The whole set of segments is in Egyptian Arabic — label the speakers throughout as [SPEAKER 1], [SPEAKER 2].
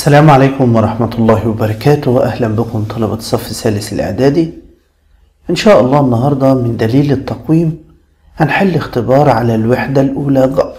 [SPEAKER 1] السلام عليكم ورحمة الله وبركاته وأهلا بكم طلبة الصف الثالث الإعدادي إن شاء الله النهاردة من دليل التقويم هنحل اختبار على الوحدة الأولى جبر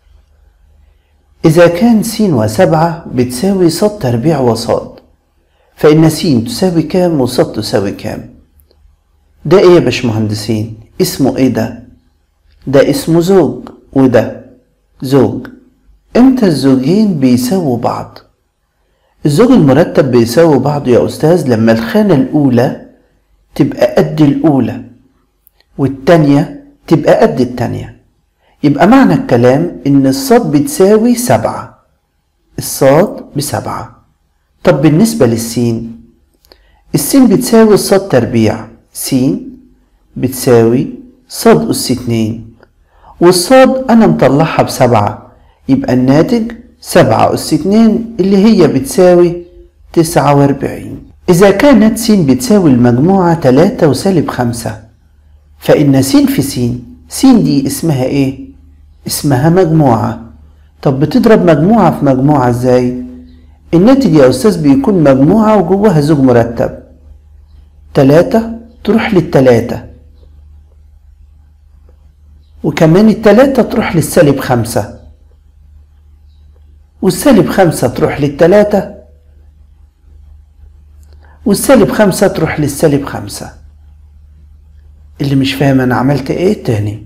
[SPEAKER 1] إذا كان س وسبعة بتساوي ص تربيع وصاد فإن س تساوي كام وصاد تساوي كام ده إيه يا باشمهندسين اسمه إيه ده ده اسمه زوج وده زوج امتى الزوجين بيساووا بعض الزوج المرتب بيساوي بعض يا أستاذ لما الخانة الأولى تبقى قد الأولى والتانية تبقى قد التانية يبقى معنى الكلام إن الصاد بتساوي سبعة الصاد بسبعة طب بالنسبة للسين السين بتساوي الصاد تربيع س بتساوي صاد أس اتنين والصاد أنا مطلعها بسبعة يبقى الناتج سبعة أس اتنين اللي هي بتساوي تسعة وأربعين إذا كانت س بتساوي المجموعة تلاتة وسالب خمسة فإن س في س س دي اسمها إيه؟ اسمها مجموعة طب بتضرب مجموعة في مجموعة إزاي؟ الناتج يا أستاذ بيكون مجموعة وجواها زوج مرتب تلاتة تروح للتلاتة وكمان التلاتة تروح للسالب خمسة والسالب خمسة تروح للتلاتة والسالب خمسة تروح للسالب خمسة اللي مش فاهم أنا عملت إيه تاني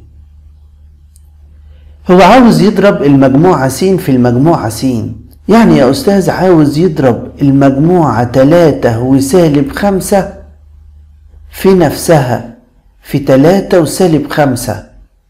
[SPEAKER 1] هو عاوز يضرب المجموعة س في المجموعة س يعني يا أستاذ عاوز يضرب المجموعة تلاتة وسالب خمسة في نفسها في تلاتة وسالب خمسة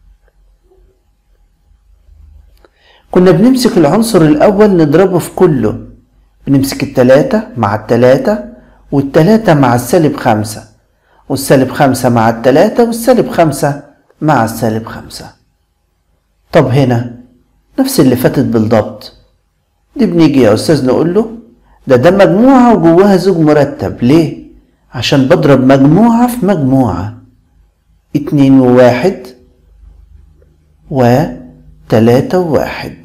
[SPEAKER 1] كنا بنمسك العنصر الأول نضربه في كله بنمسك التلاتة مع التلاتة والتلاتة مع السالب خمسة والسالب خمسة مع التلاتة والسالب خمسة مع السالب خمسة طب هنا نفس اللي فاتت بالضبط دي بنيجي يا أستاذ نقول له ده ده مجموعة وجواها زوج مرتب ليه؟ عشان بضرب مجموعة في مجموعة اتنين وواحد وتلاتة وواحد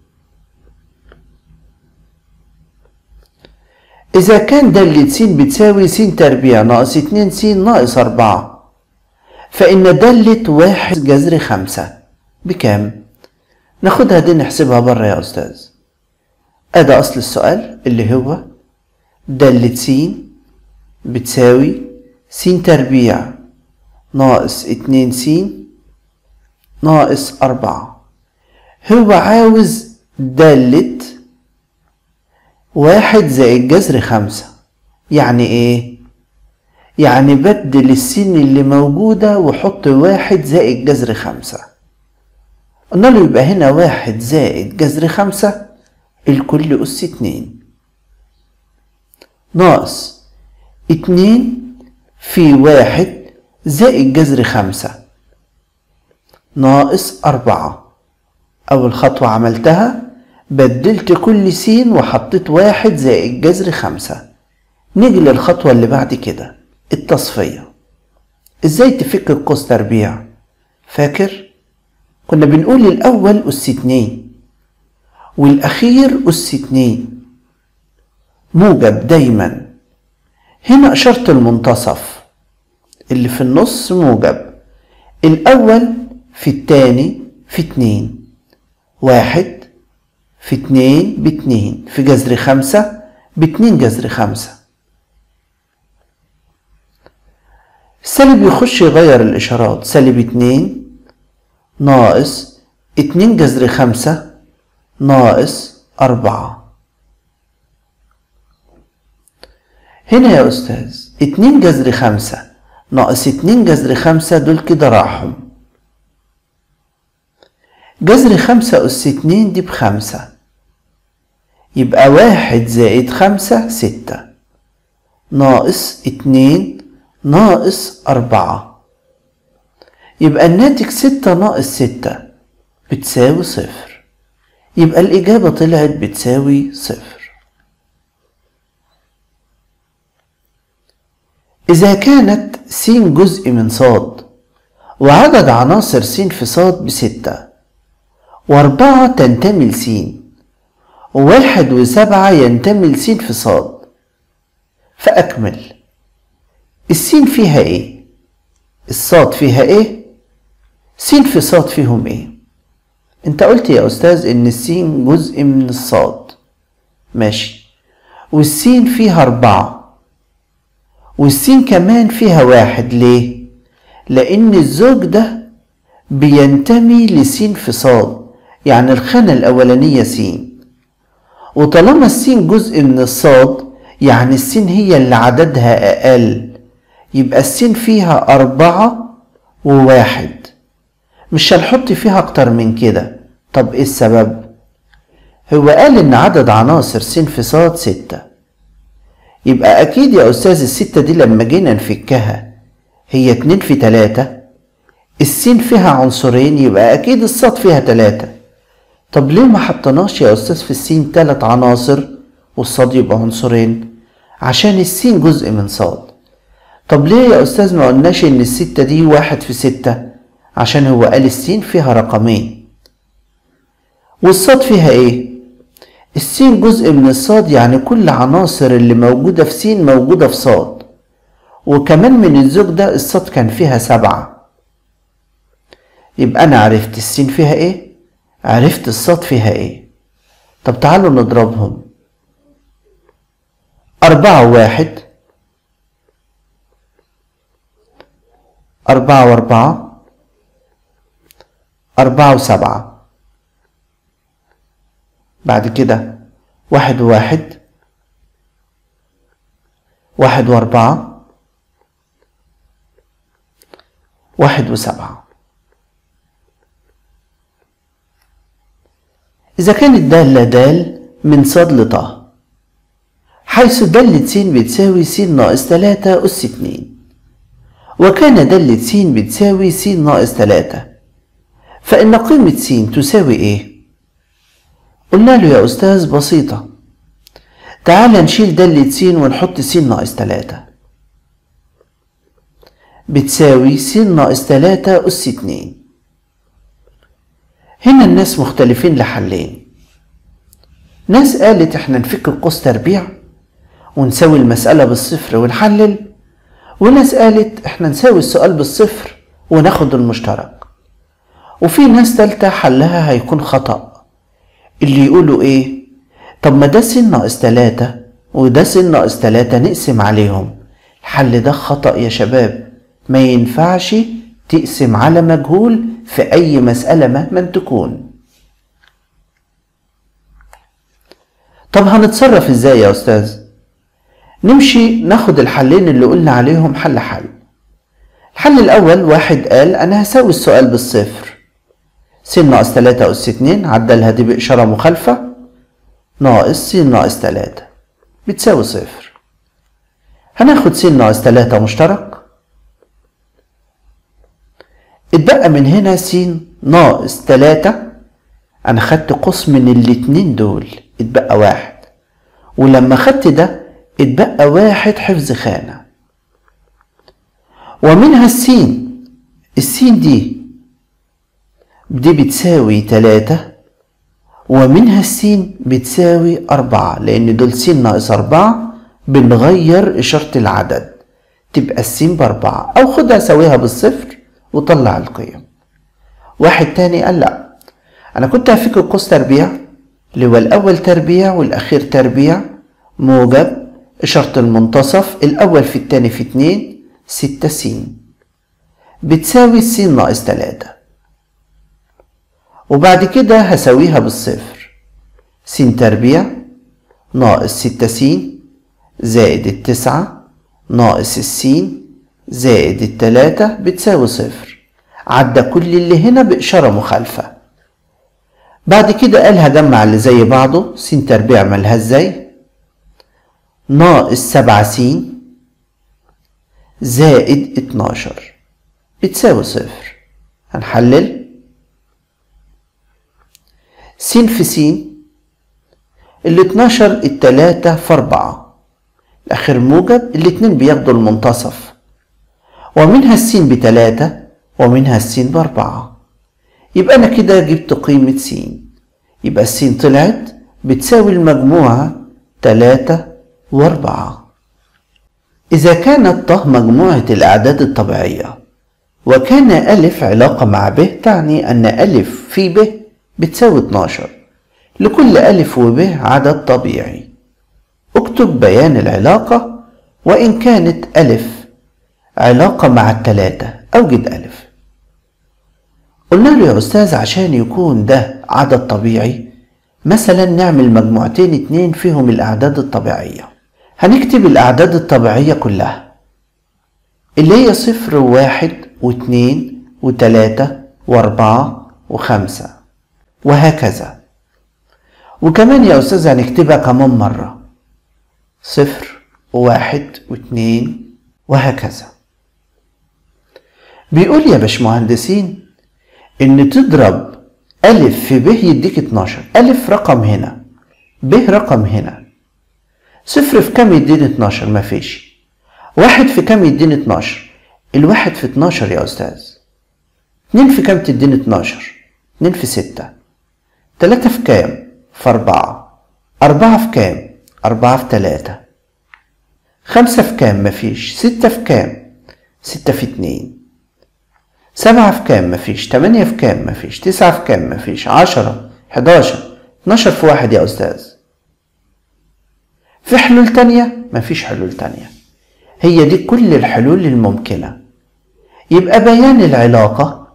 [SPEAKER 1] إذا كان دالة س بتساوي س تربيع ناقص اتنين س ناقص أربعة فإن دالة واحد جذر خمسة بكام؟ ناخدها دي نحسبها بره يا أستاذ أدا أصل السؤال اللي هو دالة س بتساوي س تربيع ناقص اتنين س ناقص أربعة هو عاوز دالة واحد زائد جذر خمسة يعني ايه؟ يعني بدل السين اللي موجودة وحط واحد زائد جذر خمسة قلنا له يبقى هنا واحد زائد جذر خمسة الكل أس اتنين ناقص اتنين في واحد زائد جذر خمسة ناقص أربعة أول خطوة عملتها بدلت كل س وحطيت واحد زائد جذر خمسة نيجي للخطوة اللي بعد كده التصفية ازاي تفك القوس تربيع فاكر كنا بنقول الأول أس اتنين والأخير أس اتنين موجب دايما هنا إشارة المنتصف اللي في النص موجب الأول في التاني في اتنين واحد في اتنين باتنين في جذر خمسة باتنين جذر خمسة السالب يخش يغير الإشارات سالب اتنين ناقص اتنين جذر خمسة ناقص أربعة هنا يا أستاذ اتنين جذر خمسة ناقص اتنين جذر خمسة دول كده راحوا جذر خمسة أس اتنين دي بخمسة يبقى واحد زائد خمسة ستة ناقص اتنين ناقص أربعة يبقى الناتج ستة ناقص ستة بتساوي صفر يبقى الإجابة طلعت بتساوي صفر إذا كانت س جزء من صاد وعدد عناصر س في صاد بستة وأربعة تنتمي لس وواحد وسبعة ينتمي لسين في صاد فأكمل السين فيها ايه الصاد فيها ايه سين في صاد فيهم ايه انت قلت يا استاذ ان السين جزء من الصاد ماشي والسين فيها اربعة والسين كمان فيها واحد ليه لان الزوج ده بينتمي لسين في صاد يعني الخانة الاولانية سين وطالما السين جزء من الصاد يعني السين هي اللي عددها اقل يبقى السين فيها أربعة وواحد مش هنحط فيها أكتر من كده طب إيه السبب؟ هو قال إن عدد عناصر س في صاد ستة يبقى أكيد يا أستاذ الستة دي لما جينا نفكها هي اتنين في تلاتة السين فيها عنصرين يبقى أكيد الصاد فيها تلاتة طب ليه ما حطناش يا أستاذ في السين تلات عناصر والصاد يبقى عنصرين عشان السين جزء من صاد طب ليه يا أستاذ ما قلناش إن الستة دي واحد في ستة عشان هو قال السين فيها رقمين والصاد فيها إيه؟ السين جزء من الصاد يعني كل عناصر اللي موجودة في سين موجودة في صاد وكمان من الزوج ده الصاد كان فيها سبعة يبقى أنا عرفت السين فيها إيه؟ عرفت الصاد فيها إيه؟ طب تعالوا نضربهم أربعة وواحد أربعة وأربعة أربعة وسبعة بعد كده واحد وواحد واحد وأربعة واحد وسبعة إذا كانت دالة دال من صاد لطه حيث دالة س بتساوي س ناقص تلاتة أس اتنين وكان دالة س بتساوي س ناقص تلاتة فإن قيمة س تساوي إيه؟ قلنا له يا أستاذ بسيطة تعال نشيل دالة س ونحط س ناقص تلاتة بتساوي س ناقص تلاتة أس اتنين هنا الناس مختلفين لحلين ناس قالت احنا نفك القوس تربيع ونساوي المسألة بالصفر ونحلل وناس قالت احنا نساوي السؤال بالصفر وناخد المشترك وفي ناس تالتة حلها هيكون خطأ اللي يقولوا ايه طب ما ده س ناقص تلاتة وده س ناقص تلاتة نقسم عليهم الحل ده خطأ يا شباب ما ينفعش تقسم على مجهول في أي مسألة مهما تكون طب هنتصرف ازاي يا أستاذ؟ نمشي ناخد الحلين اللي قلنا عليهم حل حل الحل الأول واحد قال أنا هساوي السؤال بالصفر س ناقص تلاتة أس اتنين عدلها دي بإشارة مخالفة ناقص س ناقص تلاتة بتساوي صفر هناخد س ناقص تلاتة مشترك اتبقى من هنا س ناقص تلاتة أنا خدت قوس من الاتنين دول اتبقى واحد ولما خدت ده اتبقى واحد حفظ خانة ومنها السين السين دي دي بتساوي تلاتة ومنها السين بتساوي أربعة لأن دول س ناقص أربعة بنغير إشارة العدد تبقى السين بأربعة أو خدها سويها بالصفر وطلع القيم واحد تاني قال لأ أنا كنت هفك القوس تربيع اللي هو الأول تربيع والأخير تربيع موجب إشارة المنتصف الأول في التاني في اتنين ستة س بتساوي الس ناقص تلاتة وبعد كده هساويها بالصفر س تربيع ناقص ستة س زائد التسعة ناقص السين زائد التلاتة بتساوي صفر عدى كل اللي هنا بإشارة مخالفة بعد كده قال هجمع اللي زي بعضه س تربيع مالها ازاي ناقص سبعة س زائد اتناشر بتساوي صفر هنحلل س في س الاتناشر التلاتة في أربعة الآخر موجب الاتنين بياخدوا المنتصف ومنها السين بتلاتة ومنها السين بأربعة يبقى أنا كده جبت قيمة س يبقى السين طلعت بتساوي المجموعة تلاتة وأربعة إذا كانت ط مجموعة الأعداد الطبيعية وكان ألف علاقة مع ب تعني أن ألف في ب بتساوي 12 لكل ألف وب عدد طبيعي اكتب بيان العلاقة وإن كانت ألف علاقة مع التلاتة أوجد ألف قلنا له يا أستاذ عشان يكون ده عدد طبيعي مثلا نعمل مجموعتين اتنين فيهم الأعداد الطبيعية هنكتب الأعداد الطبيعية كلها اللي هي صفر وواحد واتنين وتلاتة وأربعة وخمسة وهكذا وكمان يا أستاذ هنكتبها كمان مرة صفر وواحد واتنين وهكذا بيقول يا باشمهندسين إن تضرب ألف في ب يديك 12 ألف رقم هنا ب رقم هنا صفر في كام يديني 12 مفيش واحد في كام يديني 12 الواحد في 12 يا أستاذ اتنين في كام تديني 12 اتنين في ستة تلاتة في كام في أربعة أربعة في كام أربعة في تلاتة خمسة في كام مفيش ستة في كام ستة في اتنين سبعة في كام مفيش تمانية في كام مفيش تسعة في كام مفيش عشرة حداشر اتناشر في واحد يا أستاذ في حلول تانية مفيش حلول تانية هي دي كل الحلول الممكنة يبقى بيان العلاقة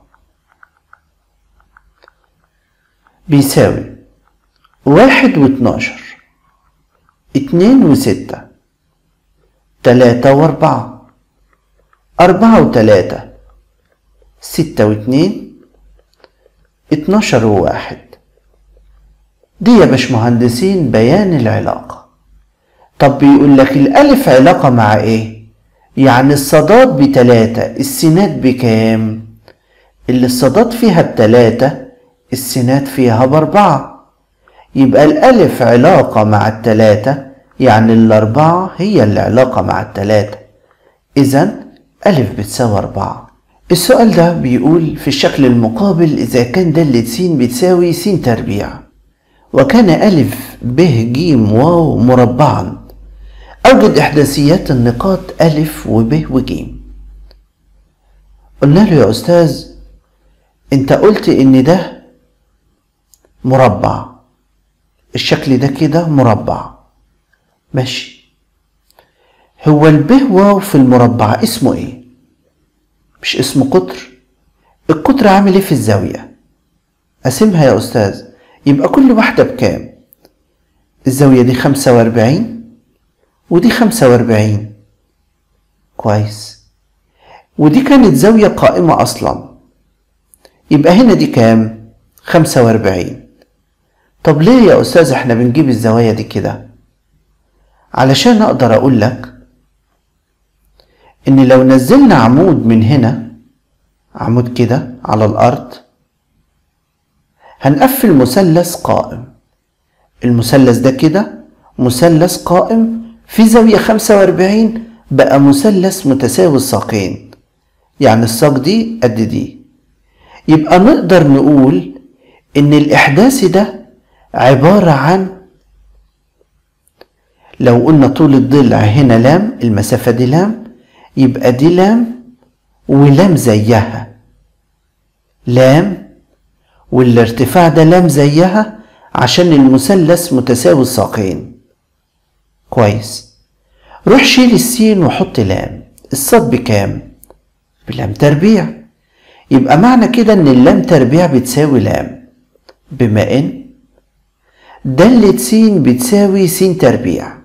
[SPEAKER 1] بيساوي واحد واتناشر اتنين وستة تلاتة واربعة أربعة وتلاتة ستة واتنين اتناشر وواحد دي يا باشمهندسين بيان العلاقة طب بيقول لك الألف علاقة مع إيه؟ يعني الصادات بتلاتة السينات بكام؟ اللي الصادات فيها بتلاتة السينات فيها بأربعة يبقى الألف علاقة مع التلاتة يعني الأربعة هي اللي علاقة مع التلاتة إذا ألف بتساوي أربعة السؤال ده بيقول في الشكل المقابل إذا كان دالة س بتساوي س تربيع وكان ألف ب ج واو مربعا أوجد إحداثيات النقاط ألف وب وج قلنا له يا أستاذ أنت قلت إن ده مربع الشكل ده كده مربع ماشي هو الب واو في المربع اسمه ايه مش اسمه قطر القطر عامل ايه في الزاوية قسمها يا أستاذ يبقى كل واحدة بكام الزاوية دي خمسة وأربعين ودي خمسة وأربعين كويس ودي كانت زاوية قائمة أصلا يبقى هنا دي كام خمسة وأربعين طب ليه يا أستاذ احنا بنجيب الزوايا دي كده علشان أقدر أقول لك إن لو نزلنا عمود من هنا عمود كده على الأرض هنقفل مثلث قائم المثلث ده كده مثلث قائم في زاوية خمسة وأربعين بقى مثلث متساوي الساقين يعني الساق دي قد دي يبقى نقدر نقول إن الإحداث ده عبارة عن لو قلنا طول الضلع هنا لام المسافة دي لام يبقى دي لام ولام زيها لام والارتفاع ده لام زيها عشان المثلث متساوي الساقين كويس روح شيل السين وحط لام الصاد بكام بلام تربيع يبقى معنى كده ان اللام تربيع بتساوي لام بما ان دالة س بتساوي س تربيع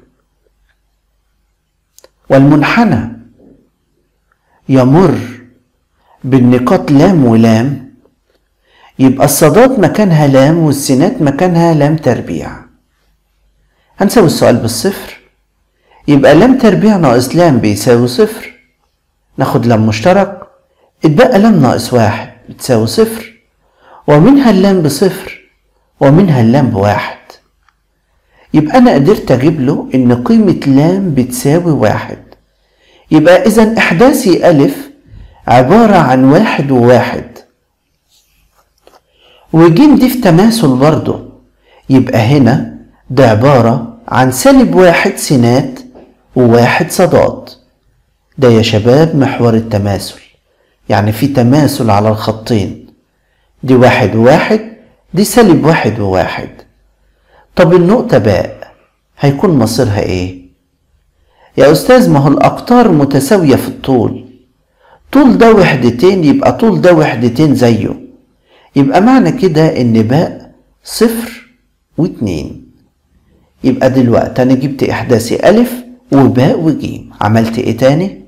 [SPEAKER 1] والمنحنى يمر بالنقاط لام ولام يبقى الصادات مكانها لام والسينات مكانها لام تربيع هنساوي السؤال بالصفر يبقى لام تربيع ناقص لام بيساوي صفر ناخد لام مشترك اتبقى لام ناقص واحد بتساوي صفر ومنها اللام بصفر ومنها اللام بواحد يبقى أنا قدرت أجيب له إن قيمة لام بتساوي واحد يبقى إذا إحداثي ألف عبارة عن واحد وواحد وجيم دي في تماثل برضه يبقى هنا ده عبارة عن سالب واحد سينات وواحد صادات ده يا شباب محور التماثل يعني في تماثل على الخطين دي واحد وواحد دي سالب واحد وواحد طب النقطة باء هيكون مصيرها ايه؟ يا أستاذ ما هو الأقطار متساوية في الطول طول ده وحدتين يبقى طول ده وحدتين زيه يبقى معنى كده إن باء صفر واتنين يبقى دلوقتي أنا جبت إحداثي ألف وباء وجيم عملت إيه تاني؟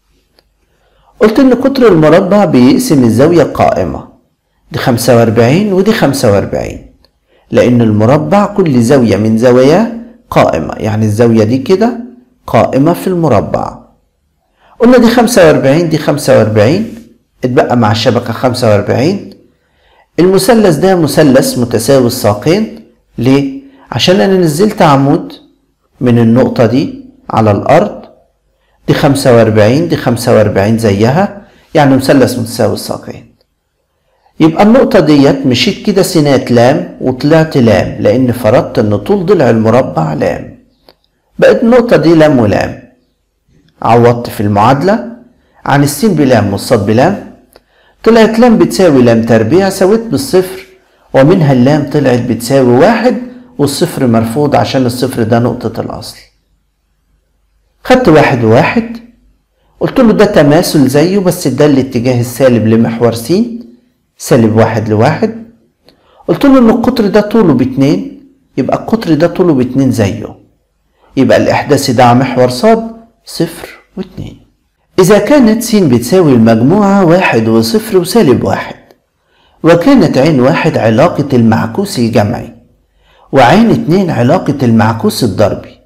[SPEAKER 1] قلت إن قطر المربع بيقسم الزاوية القائمة دي خمسة وأربعين ودي خمسة وأربعين لأن المربع كل زاوية من زواياه قائمة يعني الزاوية دي كده قائمة في المربع قلنا دي خمسة وأربعين دي خمسة وأربعين اتبقى مع الشبكة خمسة وأربعين المثلث ده مثلث متساوي الساقين ليه؟ عشان أنا نزلت عمود من النقطة دي على الأرض دي خمسة وأربعين دي خمسة وأربعين زيها يعني مثلث متساوي الساقين يبقى النقطة ديت مشيت كده سينات لام وطلعت لام لأن فرضت إن طول ضلع المربع لام بقت النقطة دي لام ولام عوضت في المعادلة عن السين بلام والصاد بلام طلعت لام بتساوي لام تربيع سويت بالصفر ومنها اللام طلعت بتساوي واحد والصفر مرفوض عشان الصفر ده نقطة الأصل خدت واحد وواحد قلت له ده تماثل زيه بس ده الاتجاه السالب لمحور س سالب واحد لواحد قلت له ان القطر ده طوله باتنين يبقى القطر ده طوله باتنين زيه يبقى الإحداثي ده محور صاد صفر واتنين إذا كانت س بتساوي المجموعة واحد وصفر وسالب واحد وكانت عين واحد علاقة المعكوس الجمعي وعين اتنين علاقة المعكوس الضربي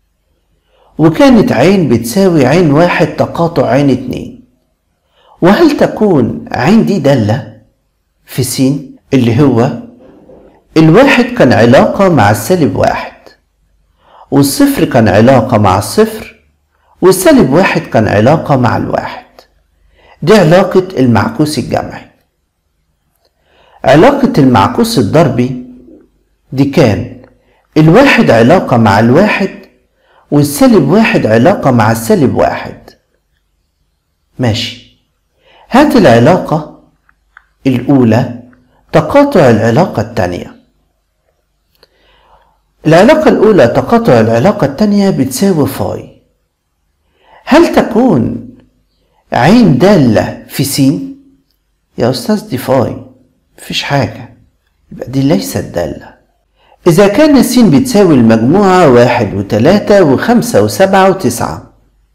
[SPEAKER 1] وكانت عين بتساوي عين واحد تقاطع عين اتنين وهل تكون عين دي دالة في س اللي هو الواحد كان علاقة مع السالب واحد والصفر كان علاقة مع الصفر والسالب واحد كان علاقة مع الواحد دي علاقة المعكوس الجمعي علاقة المعكوس الضربي دي كان الواحد علاقة مع الواحد والسالب واحد علاقة مع السالب واحد ماشي هات العلاقة الأولى تقاطع العلاقة الثانية العلاقة الأولى تقاطع العلاقة الثانية بتساوي فاي هل تكون عين دالة في س يا أستاذ دي فاي مفيش حاجة يبقى دي ليست دالة إذا كان س بتساوي المجموعة واحد وتلاتة وخمسة وسبعة وتسعة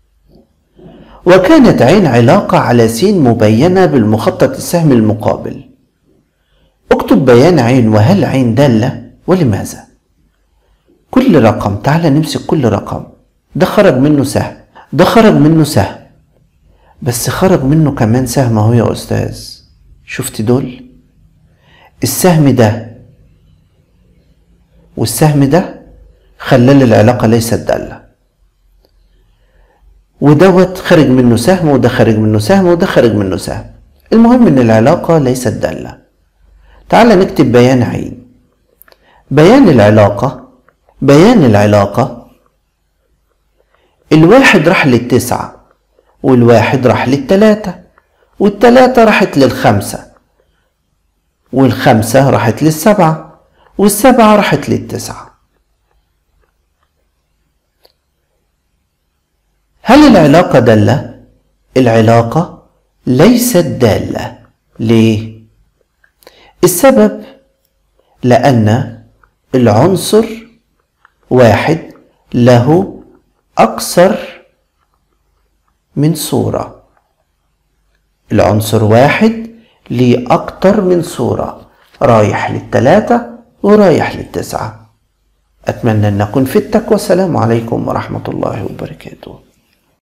[SPEAKER 1] وكانت عين علاقة على س مبينة بالمخطط السهم المقابل اكتب بيان عين وهل عين دالة ولماذا كل رقم تعالى نمسك كل رقم ده خرج منه سهم ده خرج منه سهم بس خرج منه كمان سهم اهو يا استاذ شفت دول السهم ده والسهم ده خلال العلاقة ليست دالة ودوت خرج منه سهم وده خرج منه سهم وده خرج منه سهم المهم ان العلاقة ليست دالة تعال نكتب بيان عين بيان العلاقة بيان العلاقة الواحد راح للتسعة والواحد راح للتلاتة والتلاتة راحت للخمسة والخمسة راحت للسبعة والسبعة راحت للتسعة هل العلاقة دالة؟ العلاقة ليست دالة ليه؟ السبب لأن العنصر واحد له أكثر من صورة العنصر واحد ليه أكتر من صورة رايح للتلاتة ورايح للتسعة أتمنى أن أكون فدتك والسلام عليكم ورحمة الله وبركاته